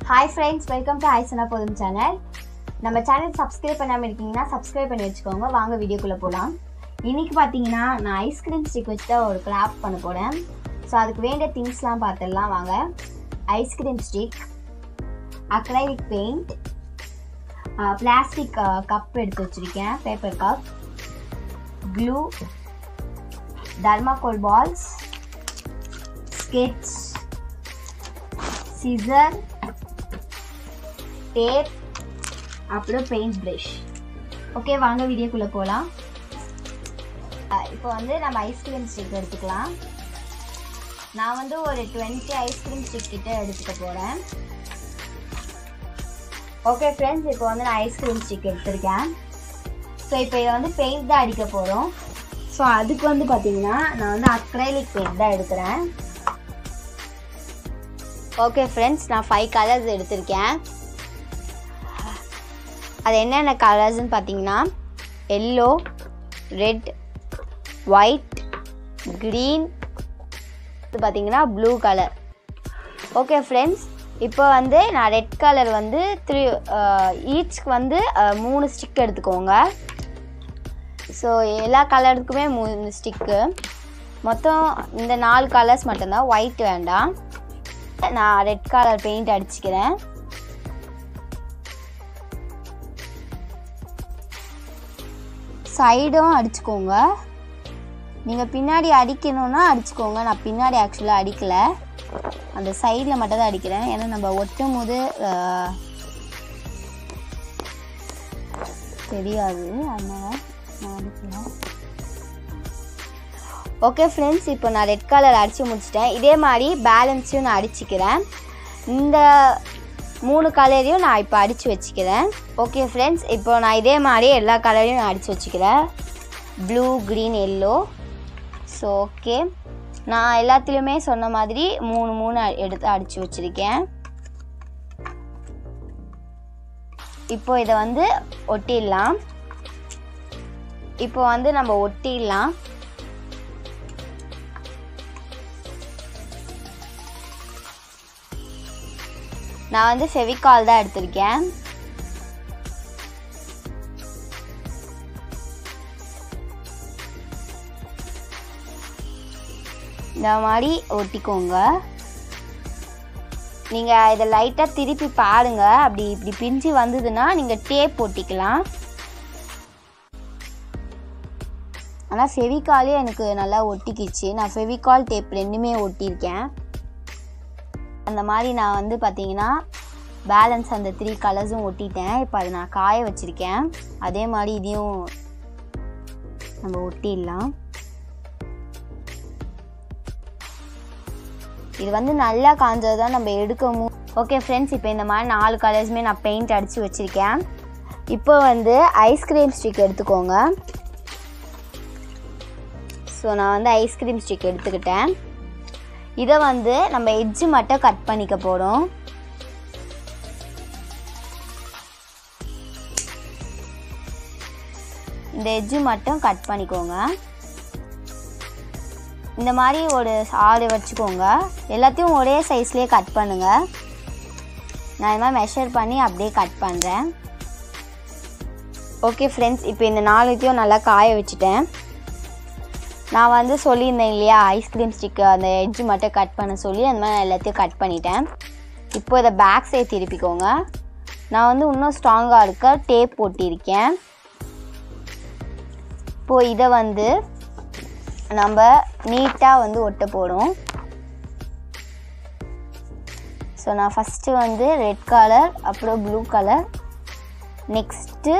hi friends welcome to ஐசனா போதும் channel நம்ம சேனல் சப்ஸ்கிரைப் பண்ணாமல் இருக்கீங்கன்னா சப்ஸ்கிரைப் பண்ணி வச்சுக்கோங்க வாங்க வீடியோக்குள்ளே போகலாம் இன்னைக்கு பார்த்தீங்கன்னா நான் ஐஸ்கிரீம் ஸ்டிக் வச்சு தான் ஒரு கிராஃப்ட் பண்ண போகிறேன் ஸோ அதுக்கு வேண்டிய திங்ஸ்லாம் பார்த்துடலாம் வாங்க ice cream stick acrylic paint plastic cup எடுத்து வச்சுருக்கேன் paper cup glue thermocol balls sketch scissor tape அப்புறம் பெயிண்ட் ப்ரஷ் ஓகே வாங்க வீடியோக்குள்ளே போகலாம் இப்போ வந்து நம்ம ஐஸ்கிரீம் ஸ்டிக் எடுத்துக்கலாம் நான் வந்து ஒரு டுவெண்ட்டி ஐஸ்கிரீம் ஸ்டிக் கிட்ட எடுத்துக்க போகிறேன் ஓகே ஃப்ரெண்ட்ஸ் இப்போ வந்து நான் ஐஸ்கிரீம் ஸ்டிக் எடுத்திருக்கேன் ஸோ இப்போ இதை வந்து பெயிண்ட் தான் அடிக்க போகிறோம் ஸோ அதுக்கு வந்து பார்த்தீங்கன்னா நான் வந்து அக்ரைலிக் பெயிண்ட் தான் எடுக்கிறேன் ஓகே ஃப்ரெண்ட்ஸ் நான் ஃபைவ் கலர்ஸ் எடுத்திருக்கேன் அது என்னென்ன கலர்ஸ்னு பார்த்தீங்கன்னா எல்லோ ரெட் ஒயிட் க்ரீன் இது பார்த்தீங்கன்னா ப்ளூ கலர் ஓகே ஃப்ரெண்ட்ஸ் இப்போ வந்து நான் ரெட் கலர் வந்து த்ரீ ஈச்க்கு வந்து மூணு ஸ்டிக் எடுத்துக்கோங்க ஸோ எல்லா கலருக்குமே மூணு ஸ்டிக்கு மொத்தம் இந்த நாலு கலர்ஸ் மட்டும்தான் ஒயிட் வேண்டாம் நான் ரெட் கலர் பெயிண்ட் அடிச்சுக்கிறேன் சைடும் அடிச்சுக்கோங்க நீங்கள் பின்னாடி அடிக்கணும்னா அடிச்சுக்கோங்க நான் பின்னாடி ஆக்சுவலாக அடிக்கலை அந்த சைடில் மட்டும் தான் அடிக்கிறேன் ஏன்னா நம்ம ஒட்டும் போது தெரியாது அதனால் நான் அடிக்கல ஓகே ஃப்ரெண்ட்ஸ் இப்போ நான் ரெட் கலர் அடித்து முடிச்சிட்டேன் இதே மாதிரி பேலன்ஸையும் நான் அடிச்சுக்கிறேன் இந்த மூணு கலரையும் நான் இப்போ அடித்து வச்சுக்கிறேன் ஓகே ஃப்ரெண்ட்ஸ் இப்போ நான் இதே மாதிரி எல்லா கலரையும் நான் அடித்து வச்சுக்கிறேன் blue green yellow so okay நான் எல்லாத்துலேயுமே சொன்ன மாதிரி மூணு மூணு எடுத்து அடித்து வச்சுருக்கேன் இப்போ இதை வந்து ஒட்டிடலாம் இப்போ வந்து நம்ம ஒட்டிடலாம் நான் வந்து ஃபெவிகால் தான் எடுத்திருக்கேன் இந்த மாதிரி ஒட்டிக்கோங்க நீங்கள் இதை லைட்டாக திருப்பி பாருங்க அப்படி இப்படி பிஞ்சு வந்ததுன்னா நீங்கள் டேப் ஒட்டிக்கலாம் ஆனால் ஃபெவிகாலே எனக்கு நல்லா ஒட்டிக்கிச்சு நான் ஃபெவிகால் டேப் ரெண்டுமே ஒட்டியிருக்கேன் அந்த மாதிரி நான் வந்து பார்த்தீங்கன்னா பேலன்ஸ் அந்த த்ரீ கலர்ஸும் ஒட்டிட்டேன் இப்போ அதை நான் காய வச்சுருக்கேன் அதே மாதிரி இதையும் நம்ம ஒட்டிடலாம் இது வந்து நல்லா காஞ்சது தான் நம்ம எடுக்கவும் ஓகே ஃப்ரெண்ட்ஸ் இப்போ இந்த மாதிரி நாலு கலர்ஸுமே நான் பெயிண்ட் அடித்து வச்சுருக்கேன் இப்போ வந்து ஐஸ்கிரீம் ஸ்டிக் எடுத்துக்கோங்க ஸோ நான் வந்து ஐஸ்கிரீம் ஸ்டிக் எடுத்துக்கிட்டேன் இதை வந்து நம்ம எட்ஜு மட்டும் கட் பண்ணிக்க போகிறோம் இந்த எட்ஜு மட்டும் கட் பண்ணிக்கோங்க இந்த மாதிரி ஒரு ஆறு வச்சுக்கோங்க எல்லாத்தையும் ஒரே சைஸ்லேயே கட் பண்ணுங்கள் நான் இது மாதிரி மெஷர் பண்ணி அப்படியே கட் பண்ணுறேன் ஓகே ஃப்ரெண்ட்ஸ் இப்போ இந்த நாலுத்தையும் நல்லா காய வச்சுட்டேன் நான் வந்து சொல்லியிருந்தேன் இல்லையா ஐஸ்கிரீம் ஸ்டிக்கு அந்த எட்ஜு மட்டும் கட் பண்ண சொல்லி அந்த மாதிரி நான் எல்லாத்தையும் கட் பண்ணிட்டேன் இப்போ இதை பேக் சைட் திருப்பிக்கோங்க நான் வந்து இன்னும் ஸ்ட்ராங்காக இருக்க டேப் போட்டிருக்கேன் இப்போது இதை வந்து நம்ம நீட்டாக வந்து ஒட்ட போடும் ஸோ நான் ஃபஸ்ட்டு வந்து ரெட் கலர் அப்புறம் blue colour next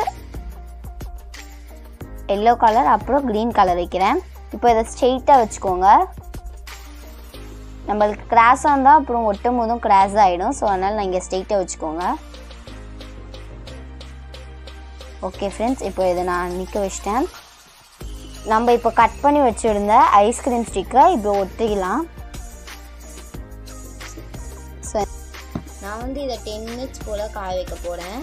yellow colour அப்புறம் க்ரீன் கலர் வைக்கிறேன் இப்போ இதை ஸ்ட்ரெயிட்டாக வச்சுக்கோங்க நம்மளுக்கு கிராஸாக இருந்தால் அப்புறம் ஒட்டும் போதும் கிராஸ் ஆகிடும் ஸோ அதனால் நான் இங்கே ஸ்ட்ரெயிட்டாக வச்சுக்கோங்க ஓகே ஃப்ரெண்ட்ஸ் இப்போ இதை நான் நிற்க வச்சிட்டேன் நம்ம இப்போ கட் பண்ணி வச்சுருந்த ஐஸ்கிரீம் ஸ்டிக்கை இப்போ ஒட்டிக்கலாம் ஸோ நான் வந்து இதை டென் மினிட்ஸ் போல் காய வைக்க போகிறேன்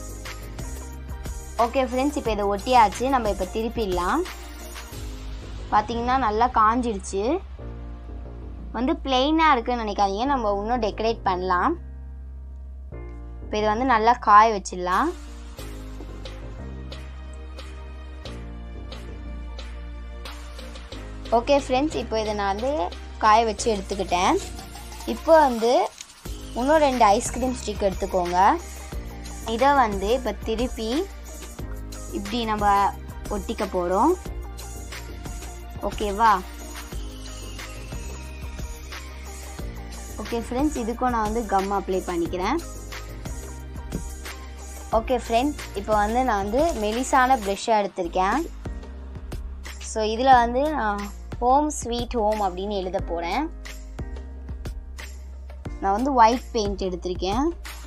ஓகே ஃப்ரெண்ட்ஸ் இப்போ இதை ஒட்டியாச்சு நம்ம இப்போ திருப்பிடலாம் பார்த்தீங்கன்னா நல்லா காஞ்சிடுச்சு வந்து பிளெயினாக இருக்குன்னு நினைக்காதீங்க நம்ம இன்னும் டெக்கரேட் பண்ணலாம் இப்போ இது வந்து நல்லா காய வச்சிடலாம் ஓகே ஃப்ரெண்ட்ஸ் இப்போ இதை நான் வந்து காய வச்சு எடுத்துக்கிட்டேன் இப்போ வந்து இன்னும் ரெண்டு ஐஸ்கிரீம் ஸ்டிக் எடுத்துக்கோங்க இதை வந்து இப்போ திருப்பி இப்படி நம்ம ஒட்டிக்க போகிறோம் ஓகேவா ஓகே ஃப்ரெண்ட்ஸ் இதுக்கும் நான் வந்து கம் அப்ளை பண்ணிக்கிறேன் ஓகே ஃப்ரெண்ட்ஸ் இப்போ வந்து நான் வந்து மெலிசான ப்ரெஷ்ஷாக எடுத்திருக்கேன் ஸோ இதில் வந்து நான் ஹோம் ஸ்வீட் ஹோம் அப்படின்னு எழுத போகிறேன் நான் வந்து ஒயிட் பெயிண்ட் எடுத்திருக்கேன்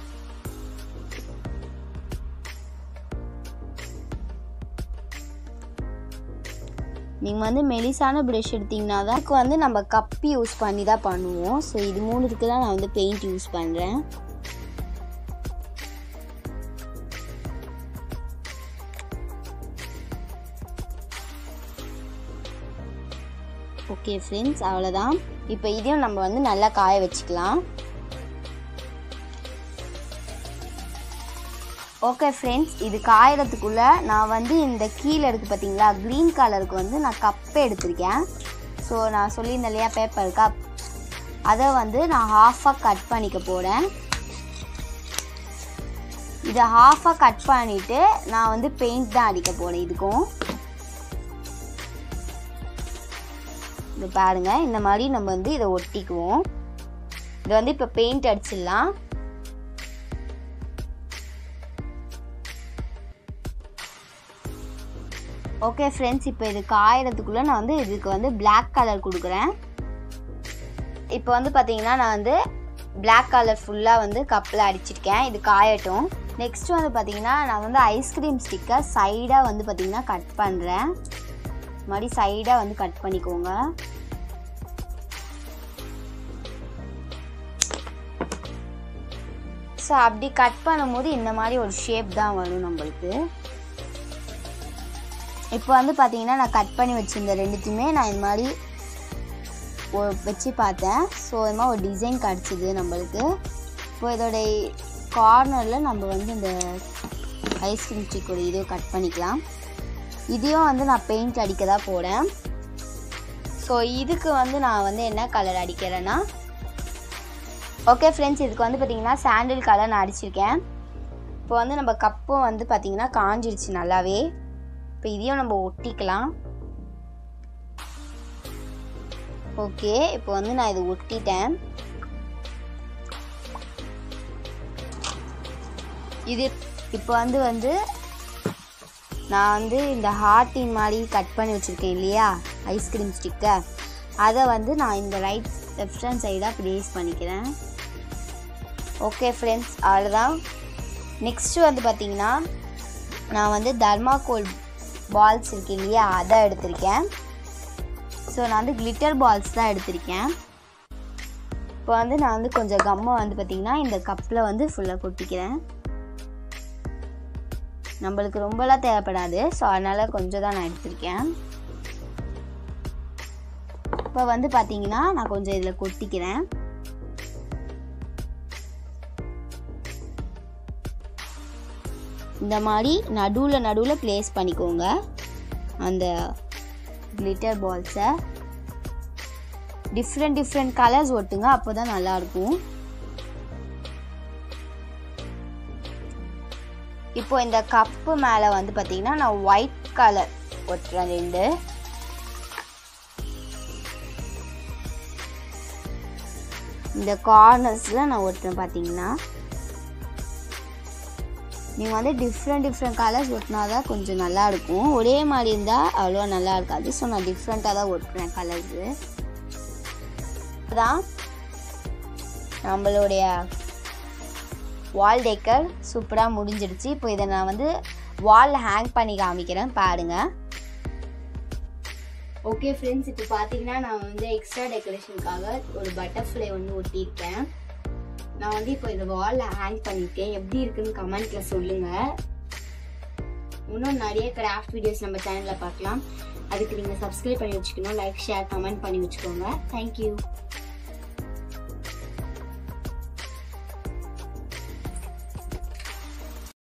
நீங்கள் வந்து மெலிசான ப்ரஷ் எடுத்திங்கன்னா தான் அதுக்கு வந்து நம்ம கப்பி யூஸ் பண்ணி தான் பண்ணுவோம் ஸோ இது மூணுத்துக்கு தான் நான் வந்து பெயிண்ட் யூஸ் பண்ணுறேன் ஓகே ஃப்ரெண்ட்ஸ் அவ்வளோதான் இப்போ இதையும் நம்ம வந்து நல்லா காய வச்சுக்கலாம் ஓகே ஃப்ரெண்ட்ஸ் இது காயறதுக்குள்ளே நான் வந்து இந்த கீழே இருக்குது பார்த்தீங்களா க்ரீன் கலருக்கு வந்து நான் கப்பை எடுத்திருக்கேன் ஸோ நான் சொல்லியிருந்தேன் இல்லையா பேப்பர் கப் அதை வந்து நான் ஹாஃபாக கட் பண்ணிக்க போகிறேன் இதை ஹாஃபாக கட் பண்ணிவிட்டு நான் வந்து பெயிண்ட் தான் அடிக்க போகிறேன் இதுக்கும் இது பாருங்க இந்த மாதிரி நம்ம வந்து இதை ஒட்டிக்குவோம் இதை வந்து இப்போ பெயிண்ட் அடிச்சிடலாம் ஓகே ஃப்ரெண்ட்ஸ் இப்போ இது காயறதுக்குள்ளே நான் வந்து இதுக்கு வந்து பிளாக் கலர் கொடுக்குறேன் இப்போ வந்து பார்த்தீங்கன்னா நான் வந்து பிளாக் கலர் ஃபுல்லாக வந்து கப்பில் அடிச்சிருக்கேன் இது காயட்டும் நெக்ஸ்ட் வந்து பார்த்தீங்கன்னா நான் வந்து ஐஸ்கிரீம் ஸ்டிக்கை சைடாக வந்து பார்த்தீங்கன்னா கட் பண்ணுறேன் இது மாதிரி சைடாக வந்து கட் பண்ணிக்கோங்க ஸோ அப்படி கட் பண்ணும்போது இந்த மாதிரி ஒரு ஷேப் தான் வரும் நம்மளுக்கு இப்போ வந்து பார்த்தீங்கன்னா நான் கட் பண்ணி வச்சுருந்த ரெண்டுத்தையுமே நான் இந்த மாதிரி ஒ- வச்சு பார்த்தேன் ஸோ இது மாதிரி ஒரு டிசைன் கிடச்சிது நம்மளுக்கு இப்போ இதோடைய கார்னரில் நம்ம வந்து இந்த ஐஸ்கிரீம் ஸ்டிக்கோட இதையும் கட் பண்ணிக்கலாம் இதையும் வந்து நான் பெயிண்ட் அடிக்க தான் போகிறேன் ஸோ இதுக்கு வந்து நான் வந்து என்ன கலர் அடிக்கிறேன்னா ஓகே ஃப்ரெண்ட்ஸ் இதுக்கு வந்து பார்த்தீங்கன்னா சாண்டில் கலர் நான் அடிச்சிருக்கேன் இப்போ வந்து நம்ம கப்பும் வந்து பார்த்தீங்கன்னா காஞ்சிருச்சு நல்லாவே இப்போ இதையும் நம்ம ஒட்டிக்கலாம் ஓகே இப்போ வந்து நான் இது ஒட்டிட்டேன் இது இப்போ வந்து வந்து நான் வந்து இந்த ஹார்ட்டின் மாதிரி கட் பண்ணி வச்சுருக்கேன் இல்லையா ஐஸ்கிரீம் ஸ்டிக்கை அதை வந்து நான் இந்த ரைட் லெஃப்ட் ஹேண்ட் சைடாக ப்ளேஸ் பண்ணிக்கிறேன் ஓகே ஃப்ரெண்ட்ஸ் அவ்வளோதான் நெக்ஸ்ட்டு வந்து பார்த்தீங்கன்னா நான் வந்து தர்மாகோல் பால்ஸ் இருக்கு இல்லையா அதை எடுத்திருக்கேன் ஸோ நான் வந்து கிளிட்டர் பால்ஸ் தான் எடுத்திருக்கேன் இப்போ வந்து நான் வந்து கொஞ்சம் கம்மை வந்து பார்த்திங்கன்னா இந்த கப்பில் வந்து ஃபுல்லாக கொட்டிக்கிறேன் நம்மளுக்கு ரொம்பலாம் தேவைப்படாது ஸோ அதனால் கொஞ்சம் தான் நான் எடுத்திருக்கேன் இப்போ வந்து பார்த்தீங்கன்னா நான் கொஞ்சம் இதில் கொட்டிக்கிறேன் இந்த மாதிரி நடுவில் நடுவில் ப்ளேஸ் பண்ணிக்கோங்க அந்த கிளிட்டர் பால்ஸை டிஃப்ரெண்ட் டிஃப்ரெண்ட் கலர்ஸ் ஒட்டுங்க அப்போ தான் நல்லாயிருக்கும் இப்போ இந்த கப்பு மேலே வந்து பார்த்தீங்கன்னா நான் ஒயிட் கலர் ஒட்டுறேன் ரெண்டு இந்த கார்னர்ஸில் நான் ஒட்டுறேன் பார்த்தீங்கன்னா நீங்கள் வந்து டிஃப்ரெண்ட் டிஃப்ரெண்ட் கலர்ஸ் ஒட்டினா தான் கொஞ்சம் நல்லா இருக்கும் ஒரே மாதிரி இருந்தால் அவ்வளோவா நல்லா இருக்காது ஸோ நான் டிஃப்ரெண்ட்டாக தான் ஒட்டுறேன் கலர்ஸு அதான் நம்மளுடைய வால் டேக்கர் சூப்பராக முடிஞ்சிடுச்சு இப்போ இதை நான் வந்து வாலில் ஹேங் பண்ணி காமிக்கிறேன் பாருங்கள் ஓகே ஃப்ரெண்ட்ஸ் இப்போ பார்த்தீங்கன்னா நான் வந்து எக்ஸ்ட்ரா டெக்கரேஷனுக்காக ஒரு பட்டர்ஃப்ளை வந்து ஒட்டியிருக்கேன் நான் வந்து இப்போ இதை வாலில் ஹேங் பண்ணியிருக்கேன் எப்படி இருக்குன்னு கமெண்ட்ல சொல்லுங்க இன்னும் நிறைய கிராஃப்ட் வீடியோஸ் நம்ம சேனலில் பார்க்கலாம் அதுக்கு நீங்கள் சப்ஸ்கிரைப் பண்ணி வச்சுக்கணும் லைக் ஷேர் கமெண்ட் பண்ணி வச்சுக்கோங்க தேங்க்யூ